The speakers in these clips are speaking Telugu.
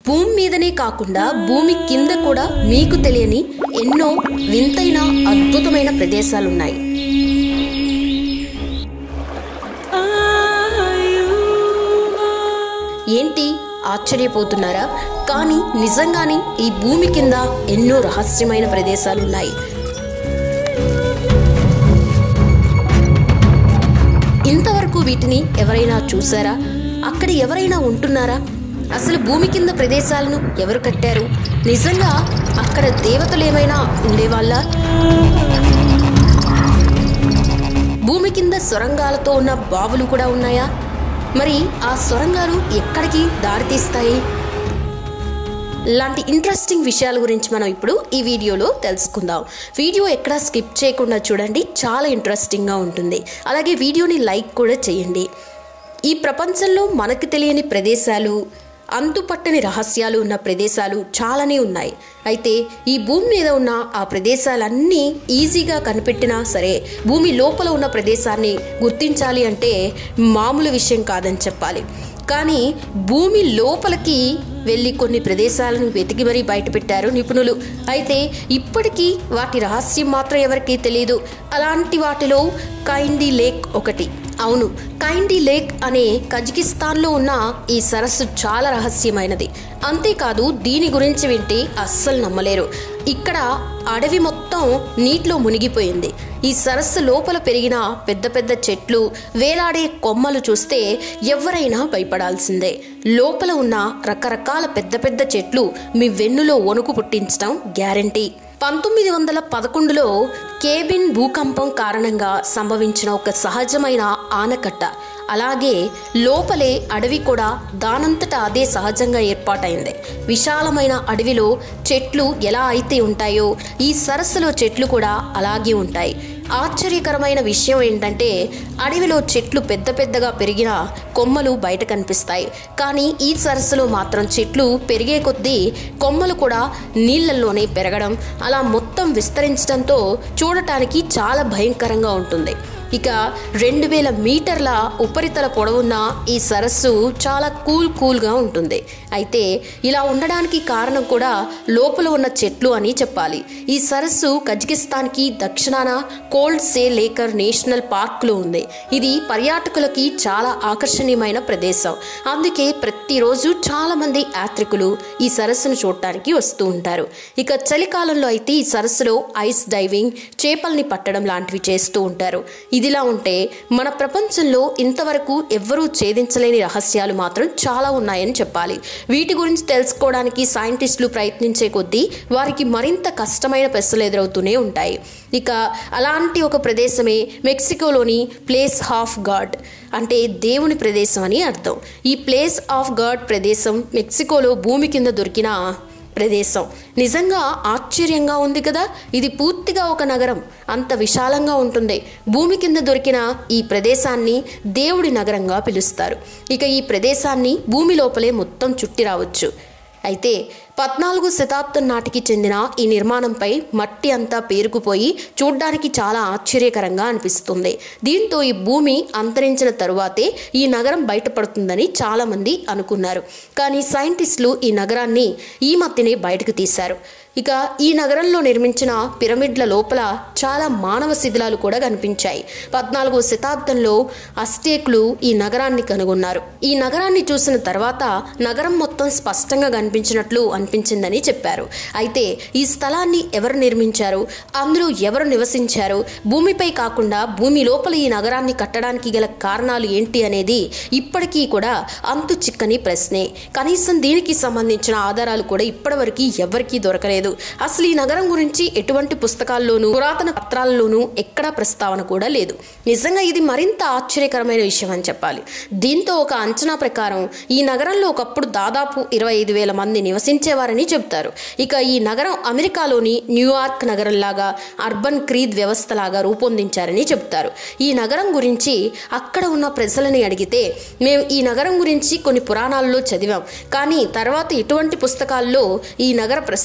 భూమి మీదనే కాకుండా భూమి కింద కూడా మీకు తెలియని ఎన్నో వింతైన అద్భుతమైన ప్రదేశాలున్నాయి ఏంటి ఆశ్చర్యపోతున్నారా కానీ నిజంగానే ఈ భూమి కింద ఎన్నో రహస్యమైన ప్రదేశాలున్నాయి ఇంతవరకు వీటిని ఎవరైనా చూసారా అక్కడ ఎవరైనా ఉంటున్నారా అసలు భూమి కింద ప్రదేశాలను ఎవరు కట్టారు నిజంగా అక్కడ దేవతలు ఏమైనా ఉండేవాళ్ళ భూమి కింద సొరంగాలతో ఉన్న బావులు కూడా ఉన్నాయా మరి ఆ సొరంగాలు ఎక్కడికి దారితీస్తాయి లాంటి ఇంట్రెస్టింగ్ విషయాల గురించి మనం ఇప్పుడు ఈ వీడియోలో తెలుసుకుందాం వీడియో ఎక్కడా స్కిప్ చేయకుండా చూడండి చాలా ఇంట్రెస్టింగ్గా ఉంటుంది అలాగే వీడియోని లైక్ కూడా చేయండి ఈ ప్రపంచంలో మనకు తెలియని ప్రదేశాలు అంతుపట్టని రహస్యాలు ఉన్న ప్రదేశాలు చాలానే ఉన్నాయి అయితే ఈ భూమి మీద ఉన్న ఆ ప్రదేశాలన్నీ ఈజీగా కనిపెట్టినా సరే భూమి లోపల ఉన్న ప్రదేశాన్ని గుర్తించాలి అంటే మామూలు విషయం కాదని చెప్పాలి కానీ భూమి లోపలికి వెళ్ళి కొన్ని ప్రదేశాలను వెతికి మరీ బయటపెట్టారు నిపుణులు అయితే ఇప్పటికీ వాటి రహస్యం మాత్రం ఎవరికీ తెలియదు అలాంటి వాటిలో కైండీ లేక్ ఒకటి అవును కైండీ లేక్ అనే కజకిస్తాన్లో ఉన్న ఈ సరస్సు చాలా రహస్యమైనది అంతేకాదు దీని గురించి వింటే అస్సలు నమ్మలేరు ఇక్కడ అడవి మొత్తం నీటిలో మునిగిపోయింది ఈ సరస్సు లోపల పెరిగిన పెద్ద పెద్ద చెట్లు వేలాడే కొమ్మలు చూస్తే ఎవరైనా భయపడాల్సిందే లోపల ఉన్న రకరకాల పెద్ద పెద్ద చెట్లు మీ వెన్నులో వణుకు పుట్టించడం గ్యారంటీ పంతొమ్మిది వందల పదకొండులో కేబిన్ భూకంపం కారణంగా సంభవించిన ఒక సహజమైన ఆనకట్ట అలాగే లోపలే అడవి కూడా దానంతట అదే సహజంగా ఏర్పాటైంది విశాలమైన అడవిలో చెట్లు ఎలా అయితే ఉంటాయో ఈ సరస్సులో చెట్లు కూడా అలాగే ఉంటాయి ఆశ్చర్యకరమైన విషయం ఏంటంటే అడవిలో చెట్లు పెద్ద పెద్దగా పెరిగిన కొమ్మలు బయట కనిపిస్తాయి కానీ ఈ సరస్సులో మాత్రం చెట్లు పెరిగే కొద్దీ కొమ్మలు కూడా నీళ్ళల్లోనే పెరగడం అలా మొత్తం విస్తరించడంతో చూడటానికి చాలా భయంకరంగా ఉంటుంది ఇక రెండు వేల మీటర్ల ఉపరితల పొడవున్న ఈ సరస్సు చాలా కూల్ కూల్గా ఉంటుంది అయితే ఇలా ఉండడానికి కారణం కూడా లోపల ఉన్న చెట్లు అని చెప్పాలి ఈ సరస్సు కజకిస్తాన్కి దక్షిణాన కోల్డ్ సే లేకర్ నేషనల్ పార్క్లో ఉంది ఇది పర్యాటకులకి చాలా ఆకర్షణీయమైన ప్రదేశం అందుకే ప్రతిరోజు చాలా మంది యాత్రికులు ఈ సరస్సును చూడటానికి వస్తూ ఉంటారు ఇక చలికాలంలో అయితే ఈ సరస్సులో ఐస్ డైవింగ్ చేపల్ని పట్టడం లాంటివి చేస్తూ ఉంటారు ఇదిలా ఉంటే మన ప్రపంచంలో ఇంతవరకు ఎవ్వరూ ఛేదించలేని రహస్యాలు మాత్రం చాలా ఉన్నాయని చెప్పాలి వీటి గురించి తెలుసుకోవడానికి సైంటిస్టులు ప్రయత్నించే కొద్దీ వారికి మరింత కష్టమైన ప్రశ్నలు ఎదురవుతూనే ఉంటాయి ఇక అలాంటి ఒక ప్రదేశమే మెక్సికోలోని ప్లేస్ ఆఫ్ గాడ్ అంటే దేవుని ప్రదేశం అని అర్థం ఈ ప్లేస్ ఆఫ్ గాడ్ ప్రదేశం మెక్సికోలో భూమి కింద దొరికిన ప్రదేశం నిజంగా ఆశ్చర్యంగా ఉంది కదా ఇది పూర్తిగా ఒక నగరం అంత విశాలంగా ఉంటుంది భూమి కింద దొరికిన ఈ ప్రదేశాన్ని దేవుడి నగరంగా పిలుస్తారు ఇక ఈ ప్రదేశాన్ని భూమి లోపలే మొత్తం చుట్టి రావచ్చు అయితే పద్నాలుగు శతాబ్దం నాటికి చెందిన ఈ నిర్మాణంపై మట్టి అంతా పేరుకుపోయి చూడ్డానికి చాలా ఆశ్చర్యకరంగా అనిపిస్తుంది దీంతో ఈ భూమి అంతరించిన తరువాతే ఈ నగరం బయటపడుతుందని చాలామంది అనుకున్నారు కానీ సైంటిస్టులు ఈ నగరాన్ని ఈ మధ్యనే బయటకు తీశారు ఇక ఈ నగరంలో నిర్మించిన పిరమిడ్ల లోపల చాలా మానవ శిథిలాలు కూడా కనిపించాయి పద్నాలుగో శతాబ్దంలో అస్టేక్లు ఈ నగరాన్ని కనుగొన్నారు ఈ నగరాన్ని చూసిన తర్వాత నగరం మొత్తం స్పష్టంగా కనిపించినట్లు అనిపించిందని చెప్పారు అయితే ఈ స్థలాన్ని ఎవరు నిర్మించారు అందులో ఎవరు నివసించారు భూమిపై కాకుండా భూమి లోపల ఈ నగరాన్ని కట్టడానికి గల కారణాలు ఏంటి అనేది ఇప్పటికీ కూడా అంతు చిక్కని ప్రశ్నే కనీసం దీనికి సంబంధించిన ఆధారాలు కూడా ఇప్పటివరకు ఎవరికీ దొరకలేదు అసలు ఈ నగరం గురించి ఎటువంటి పుస్తకాల్లోనూ పురాతన పత్రాల్లోనూ ఎక్కడా ప్రస్తావన కూడా లేదు నిజంగా ఇది మరింత ఆశ్చర్యకరమైన విషయం అని చెప్పాలి దీంతో ఒక అంచనా ప్రకారం ఈ నగరంలో ఒకప్పుడు దాదాపు ఇరవై ఐదు వేల మంది నివసించేవారని చెబుతారు ఇక ఈ నగరం అమెరికాలోని న్యూయార్క్ నగరంలాగా అర్బన్ క్రీద్ వ్యవస్థలాగా రూపొందించారని చెబుతారు ఈ నగరం గురించి అక్కడ ఉన్న ప్రజలని అడిగితే మేము ఈ నగరం గురించి కొన్ని పురాణాల్లో చదివాం కానీ తర్వాత ఎటువంటి పుస్తకాల్లో ఈ నగర ప్రస్తావన లేదని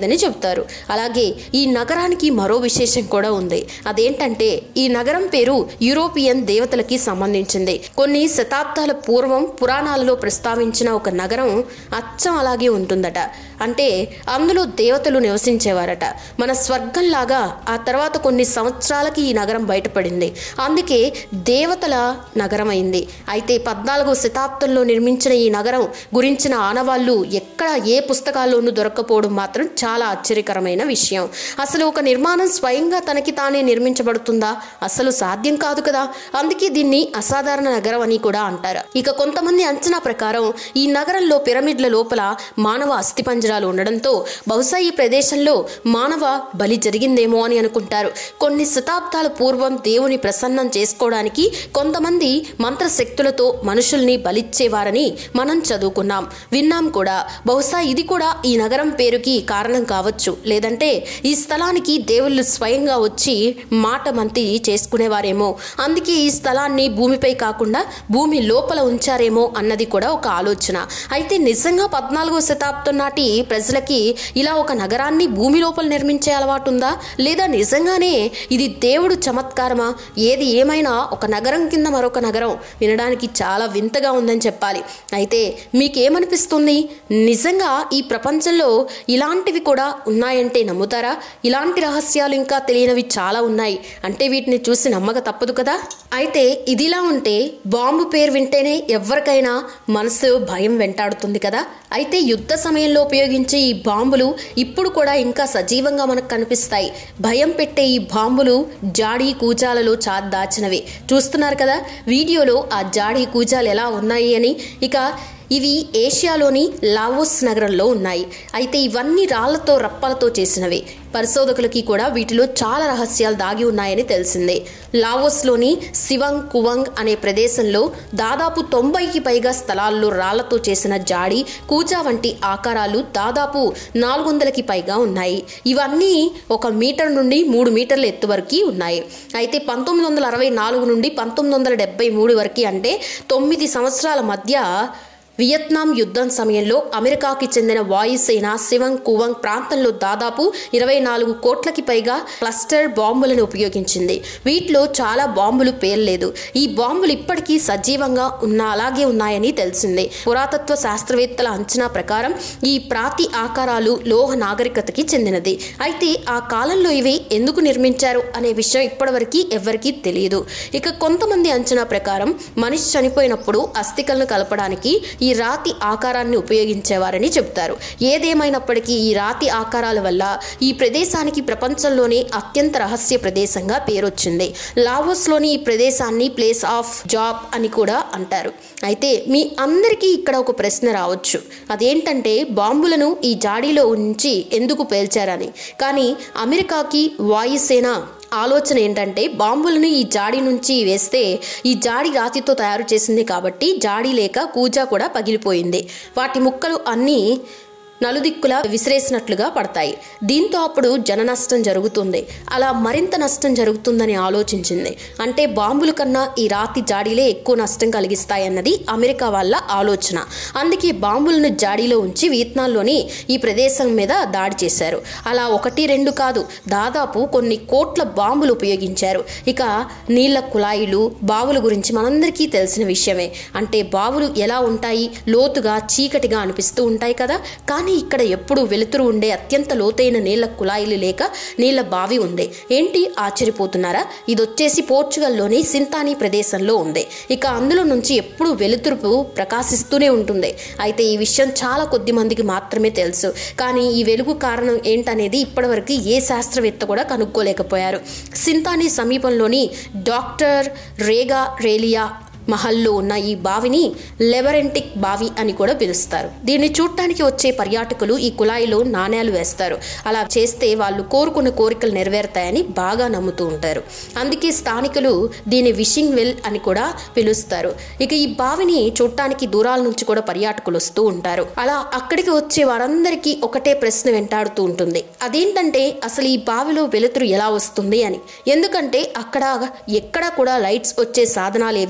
లేదని చెబుతారు అలాగే ఈ నగరానికి మరో విశేషం కూడా ఉంది అదేంటంటే ఈ నగరం పేరు యూరోపియన్ దేవతలకి సంబంధించింది కొన్ని శతాబ్దాల పూర్వం పురాణాలలో ప్రస్తావించిన ఒక నగరం అచ్చం అలాగే ఉంటుందట అంటే అందులో దేవతలు నివసించేవారట మన స్వర్గంలాగా ఆ తర్వాత కొన్ని సంవత్సరాలకి ఈ నగరం బయటపడింది అందుకే దేవతల నగరం అయింది అయితే పద్నాలుగో శతాబ్దంలో నిర్మించిన ఈ నగరం గురించిన ఆనవాళ్ళు ఎక్కడ ఏ పుస్తకాల్లోనూ దొరక్కపోవడం మాత్రం చాలా ఆశ్చర్యకరమైన విషయం అసలు ఒక నిర్మాణం స్వయంగా తనకి తానే నిర్మించబడుతుందా అసలు సాధ్యం కాదు కదా అందుకే దీన్ని అసాధారణ నగరం అని కూడా అంటారు ఇక కొంతమంది అంచనా ప్రకారం ఈ నగరంలో పిరమిడ్ల లోపల మానవ అస్థిపంజరాలు ఉండడంతో బహుశా ఈ ప్రదేశంలో మానవ బలి జరిగిందేమో అని అనుకుంటారు కొన్ని శతాబ్దాల పూర్వం దేవుని ప్రసన్నం చేసుకోవడానికి కొంతమంది మంత్రశక్తులతో మనుషుల్ని బలిచ్చేవారని మనం చదువుకున్నాం విన్నాం కూడా బహుశా ఇది కూడా ఈ నగరం పేరుకి కారణం కావచ్చు లేదంటే ఈ స్థలానికి దేవుళ్ళు స్వయంగా వచ్చి మాట మంతి చేసుకునేవారేమో అందుకే ఈ స్థలాన్ని భూమిపై కాకుండా భూమి లోపల ఉంచారేమో అన్నది కూడా ఒక ఆలోచన అయితే నిజంగా పద్నాలుగో శతాబ్దం నాటి ప్రజలకి ఇలా ఒక నగరాన్ని భూమి లోపల నిర్మించే అలవాటు ఉందా లేదా నిజంగానే ఇది దేవుడు చమత్కారమా ఏది ఏమైనా ఒక నగరం కింద మరొక నగరం వినడానికి చాలా వింతగా ఉందని చెప్పాలి అయితే మీకేమనిపిస్తుంది నిజంగా ఈ ప్రపంచంలో ఇలాంటివి కూడా ఉన్నాయంటే నమ్ముతారా ఇలాంటి రహస్యాలు ఇంకా తెలియనివి చాలా ఉన్నాయి అంటే వీటిని చూసి నమ్మక తప్పదు కదా అయితే ఇదిలా ఉంటే బాంబు పేరు వింటేనే ఎవరికైనా మనసు భయం వెంటాడుతుంది కదా అయితే యుద్ధ సమయంలో ఉపయోగించే ఈ బాంబులు ఇప్పుడు కూడా ఇంకా సజీవంగా మనకు కనిపిస్తాయి భయం పెట్టే ఈ బాంబులు జాడీ కూజాలలో చా దాచినవి చూస్తున్నారు కదా వీడియోలో ఆ జాడీ కూజాలు ఎలా ఉన్నాయి అని ఇక ఇవి ఏషియాలోని లావోస్ నగరంలో ఉన్నాయి అయితే ఇవన్నీ రాళ్లతో రప్పలతో చేసినవి పరిశోధకులకి కూడా వీటిలో చాలా రహస్యాలు దాగి ఉన్నాయని తెలిసిందే లావోస్లోని సివంగ్ కువంగ్ అనే ప్రదేశంలో దాదాపు తొంభైకి పైగా స్థలాల్లో రాళ్లతో చేసిన జాడి కూజా వంటి ఆకారాలు దాదాపు నాలుగు వందలకి పైగా ఉన్నాయి ఇవన్నీ ఒక మీటర్ నుండి మూడు మీటర్ల ఎత్తు వరకు ఉన్నాయి అయితే పంతొమ్మిది వందల అరవై నాలుగు నుండి పంతొమ్మిది వందల డెబ్బై మూడు వరకు అంటే తొమ్మిది సంవత్సరాల మధ్య వియత్నాం యుద్ధం సమయంలో అమెరికాకి చెందిన వాయుసేన శివంగ్ కువంగ్ ప్రాంతంలో దాదాపు ఇరవై నాలుగు కోట్లకి పైగా క్లస్టర్ బాంబులను ఉపయోగించింది వీటిలో చాలా బాంబులు పేర్లేదు ఈ బాంబులు ఇప్పటికీ సజీవంగా ఉన్న అలాగే ఉన్నాయని తెలిసిందే పురాతత్వ శాస్త్రవేత్తల అంచనా ప్రకారం ఈ ప్రాతి ఆకారాలు లోహ నాగరికతకి చెందినది అయితే ఆ కాలంలో ఇవి ఎందుకు నిర్మించారు అనే విషయం ఇప్పటివరకు ఎవరికీ తెలియదు ఇక కొంతమంది అంచనా ప్రకారం మనిషి చనిపోయినప్పుడు అస్థికలను కలపడానికి ఈ రాతి ఆకారాన్ని ఉపయోగించేవారని చెబుతారు ఏదేమైనప్పటికీ ఈ రాతి ఆకారాల వల్ల ఈ ప్రదేశానికి ప్రపంచంలోనే అత్యంత రహస్య ప్రదేశంగా పేరొచ్చింది లావోస్లోని ఈ ప్రదేశాన్ని ప్లేస్ ఆఫ్ జాబ్ అని కూడా అంటారు అయితే మీ అందరికీ ఇక్కడ ఒక ప్రశ్న రావచ్చు అదేంటంటే బాంబులను ఈ జాడీలో ఉంచి ఎందుకు పేల్చారని కానీ అమెరికాకి వాయుసేన ఆలోచన ఏంటంటే బాంబులను ఈ జాడి నుంచి వేస్తే ఈ జాడి రాతితో తయారు చేసింది కాబట్టి జాడి లేక కూజా కూడా పగిలిపోయింది వాటి ముక్కలు అన్నీ నలుదిక్కులా విసిరేసినట్లుగా పడతాయి దీంతో అప్పుడు జన నష్టం జరుగుతుంది అలా మరింత నష్టం జరుగుతుందని ఆలోచించింది అంటే బాంబుల కన్నా ఈ రాతి జాడీలే ఎక్కువ నష్టం కలిగిస్తాయన్నది అమెరికా వాళ్ళ ఆలోచన అందుకే బాంబులను జాడీలో ఉంచి వియత్నాంలోని ఈ ప్రదేశం మీద దాడి చేశారు అలా ఒకటి రెండు కాదు దాదాపు కొన్ని కోట్ల బాంబులు ఉపయోగించారు ఇక నీళ్ల కుళాయిలు బావుల గురించి మనందరికీ తెలిసిన విషయమే అంటే బావులు ఎలా ఉంటాయి లోతుగా చీకటిగా అనిపిస్తూ ఉంటాయి కదా కానీ ఇక్కడ ఎప్పుడూ వెలుతురు ఉండే అత్యంత లోతైన నీళ్ల కుళాయిలు లేక నీళ్ల బావి ఉంది ఏంటి ఆశ్చర్యపోతున్నారా ఇది వచ్చేసి పోర్చుగల్లోని సింతానీ ప్రదేశంలో ఉంది ఇక అందులో నుంచి ఎప్పుడూ వెలుతురుపు ప్రకాశిస్తూనే ఉంటుంది అయితే ఈ విషయం చాలా కొద్ది మందికి మాత్రమే తెలుసు కానీ ఈ వెలుగు కారణం ఏంటనేది ఇప్పటివరకు ఏ శాస్త్రవేత్త కూడా కనుక్కోలేకపోయారు సింతానీ సమీపంలోని డాక్టర్ రేగా రేలియా మహల్లో ఉన్న ఈ బావిని లెబరెంటిక్ బావి అని కూడా పిలుస్తారు దీన్ని చూడటానికి వచ్చే పర్యాటకులు ఈ కుళాయిలో నాణేలు వేస్తారు అలా చేస్తే వాళ్ళు కోరుకున్న కోరికలు నెరవేరుతాయని బాగా నమ్ముతూ ఉంటారు అందుకే స్థానికులు దీన్ని విషింగ్ వెల్ అని కూడా పిలుస్తారు ఇక ఈ బావిని చూడటానికి దూరాల నుంచి కూడా పర్యాటకులు వస్తూ ఉంటారు అలా అక్కడికి వచ్చే వారందరికీ ఒకటే ప్రశ్న వెంటాడుతూ ఉంటుంది అదేంటంటే అసలు ఈ బావిలో వెలుతురు ఎలా వస్తుంది అని ఎందుకంటే అక్కడ ఎక్కడా కూడా లైట్స్ వచ్చే సాధనాలు ఏవి కనిపించ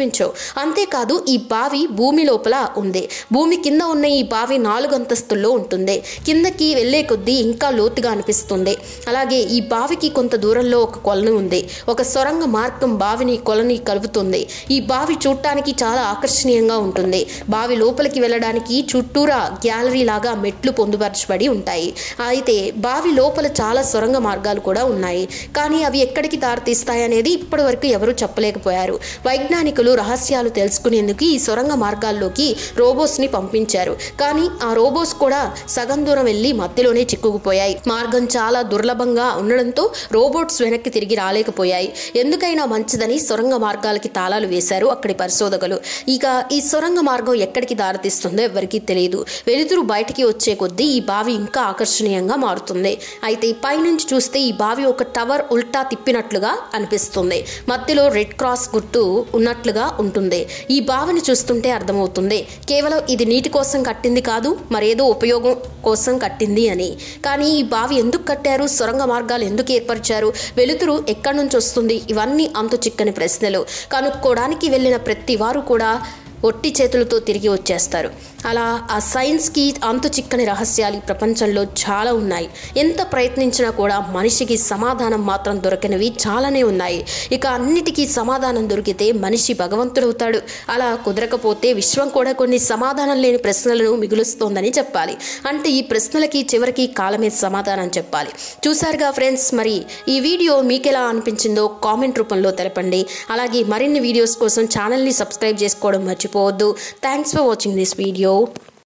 కనిపించవు అంతేకాదు ఈ బావి భూమి లోపల ఉంది భూమి కింద ఉన్న ఈ బావి నాలుగు అంతస్తుల్లో ఉంటుంది కిందకి వెళ్ళే కొద్దీ ఇంకా లోతుగా అనిపిస్తుంది అలాగే ఈ బావికి కొంత దూరంలో ఒక కొలను ఉంది ఒక సొరంగ మార్గం బావిని కొలని కలుపుతుంది ఈ బావి చూడటానికి చాలా ఆకర్షణీయంగా ఉంటుంది బావి లోపలికి వెళ్ళడానికి చుట్టూరా గ్యాలరీ లాగా మెట్లు పొందుపరచబడి ఉంటాయి అయితే బావి లోపల చాలా సొరంగ మార్గాలు కూడా ఉన్నాయి కానీ అవి ఎక్కడికి దారితీస్తాయి అనేది ఇప్పటి వరకు ఎవరూ చెప్పలేకపోయారు వైజ్ఞానికులు రహస్యాలు తెలుసుకునేందుకు ఈ సొరంగ మార్గాల్లోకి రోబోస్ని పంపించారు కానీ ఆ రోబోస్ కూడా సగం దూరం వెళ్ళి మధ్యలోనే చిక్కుకుపోయాయి మార్గం చాలా దుర్లభంగా ఉండడంతో రోబోట్స్ వెనక్కి తిరిగి రాలేకపోయాయి ఎందుకైనా మంచిదని సొరంగ మార్గాలకి తాళాలు వేశారు అక్కడి పరిశోధకులు ఇక ఈ సొరంగ మార్గం ఎక్కడికి దారితీస్తుందో ఎవరికీ తెలియదు వెలుతురు బయటికి వచ్చే కొద్దీ ఈ బావి ఇంకా ఆకర్షణీయంగా మారుతుంది అయితే పైనుంచి చూస్తే ఈ బావి ఒక టవర్ ఉల్టా తిప్పినట్లుగా అనిపిస్తుంది మధ్యలో రెడ్ క్రాస్ గుర్తు ఉన్నట్లుగా ఉంటుంది ఈ బావిని చూస్తుంటే అర్థమవుతుంది కేవలం ఇది నీటి కోసం కట్టింది కాదు మరేదో ఉపయోగం కోసం కట్టింది అని కానీ ఈ బావి ఎందుకు కట్టారు సొరంగ మార్గాలు ఎందుకు ఏర్పరిచారు వెలుతురు ఎక్కడి నుంచి వస్తుంది ఇవన్నీ అంతు చిక్కని ప్రశ్నలు కనుక్కోవడానికి వెళ్ళిన ప్రతి వారు కూడా ఒట్టి చేతులతో తిరిగి వచ్చేస్తారు అలా ఆ సైన్స్కి అంతు చిక్కని రహస్యాలు ఈ ప్రపంచంలో చాలా ఉన్నాయి ఎంత ప్రయత్నించినా కూడా మనిషికి సమాధానం మాత్రం దొరకనివి చాలానే ఉన్నాయి ఇక అన్నిటికీ సమాధానం దొరికితే మనిషి భగవంతుడవుతాడు అలా కుదరకపోతే విశ్వం కూడా కొన్ని సమాధానం లేని ప్రశ్నలను మిగులుస్తోందని చెప్పాలి అంటే ఈ ప్రశ్నలకి చివరికి కాలమే సమాధానం చెప్పాలి చూసారుగా ఫ్రెండ్స్ మరి ఈ వీడియో మీకు ఎలా అనిపించిందో కామెంట్ రూపంలో తెలపండి అలాగే మరిన్ని వీడియోస్ కోసం ఛానల్ని సబ్స్క్రైబ్ చేసుకోవడం మర్చిపోవద్దు thanks for watching this video